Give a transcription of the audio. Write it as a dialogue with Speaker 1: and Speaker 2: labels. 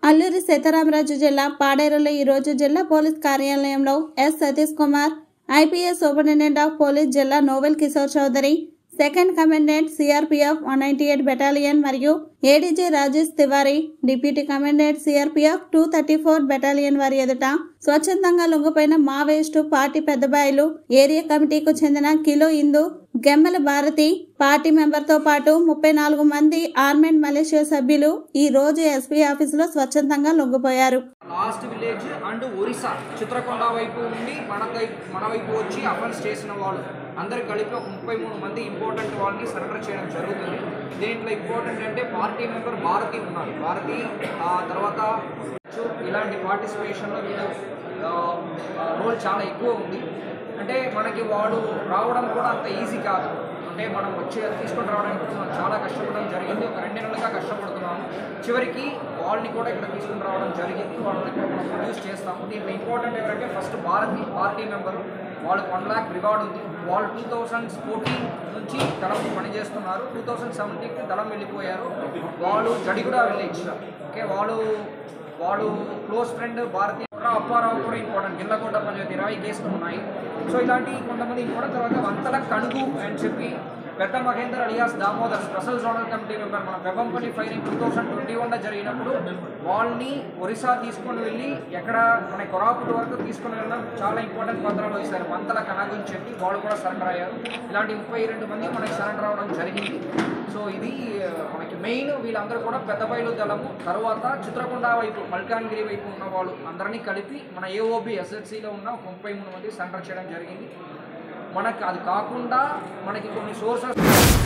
Speaker 1: అల్లూరి సీతారామరాజు జిల్లా పాడేరులో ఈరోజు జిల్లా పోలీస్ కార్యాలయంలో S Satish Kumar IPS superintendent of police జిల్లా Novel Kishore Chowdary second commandant CRPF one ninety eight battalion మరియు ADG Rajesh Tiwari deputy commandant CRPF two thirty four battalion వారి ఎదుట స్వచ్ఛందంగా లొంగిపోయిన మావోయిస్టు పార్టీ పెద్దబాయిలు ఏరియా కమిటీకు చెందిన కిలో ఇందు గెమ్మల భారతి పార్టీ మెంబర్తో పాటు ముప్పై నాలుగు మంది ఆర్మెంట్ మలేషియా సభ్యులు ఈ రోజు ఎస్పీ ఆఫీసులో స్వచ్ఛందంగా లొంగిపోయారు
Speaker 2: last village and Orissa Chitrakonda వైపు ఉండి మన వైపు మన వైపు వచ్చి అఫెన్స్ చేసిన వాళ్ళు అందరు కలిపి ఒక ముప్పై మూడు మంది ఇంపార్టెంట్ వాళ్ళని సరెండర్ చేయడం జరుగుతుంది దీంట్లో ఇంపార్టెంట్ అంటే పార్టీ మెంబర్ భారతి ఉన్నారు భారతి ఆ తర్వాత ఇలాంటి పార్టిసిపేషన్లో వీళ్ళు రోల్ చాలా ఎక్కువ ఉంది అంటే మనకి వాడు రావడం కూడా అంత ఈజీ కాదు అంటే మనం వచ్చి తీసుకొని రావడానికి కూడా మనం చాలా కష్టపడడం జరిగింది ఒక రెండు నెలలుగా కష్టపడుతున్నాము చివరికి వాళ్ళని కూడా ఇక్కడ తీసుకొని రావడం జరిగింది వాళ్ళని కూడా మనం ప్రొడ్యూస్ చేస్తాము దీంట్లో ఇంపార్టెంట్ ఎవరంటే ఫస్ట్ భారతి పార్టీ మెంబరు వాళ్ళకి వన్ ల్యాక్ రివార్డ్ ఉంది వాళ్ళు టూ థౌజండ్ ఫోర్టీన్ నుంచి దళం పనిచేస్తున్నారు టూ థౌజండ్ సెవెంటీన్కి దళం వెళ్ళిపోయారు వాళ్ళు జడిగూడ విలేజ్ ఓకే వాళ్ళు వాడు క్లోజ్ ఫ్రెండ్ భారతీయ అప్పారావు కూడా ఇంపార్టెంట్ గిల్లకోట పంచాయతీ ఇరవై కేసులు ఉన్నాయి సో ఇలాంటి కొంతమంది ఇంపార్టెంట్ తర్వాత వంతల కడుగు అని చెప్పి పెద్ద Mahender alias Damodar special zonal committee member మన Vebampalli firing two thousand twenty వన్లో జరిగినప్పుడు వాళ్ళని ఒరిస్సా తీసుకొని వెళ్ళి ఎక్కడ మన కొరాపుట్ వరకు తీసుకొని వెళ్ళడం చాలా ఇంపార్టెంట్ పాత్రలు వేశారు వంతల కనగు అని చెప్పి వాళ్ళు కూడా సరెండర్ అయ్యారు ఇలాంటి ముప్పై రెండు మంది మనకి సరెండర్ అవ్వడం జరిగింది సో ఇది ఆ, మనకి మెయిన్ వీళ్ళందరూ కూడా పెద్ద బయలు దళము తర్వాత చిత్రకొండ వైపు మల్కాన్గిరి వైపు ఉన్న వాళ్ళు అందరినీ కలిపి మన ఏఓబి ఎస్ఎస్సిలో ఉన్న ఒక ముప్పై మూడు మంది సరెండర్ చేయడం జరిగింది మనకు అది కాకుండా మనకి కొన్ని సోర్సెస్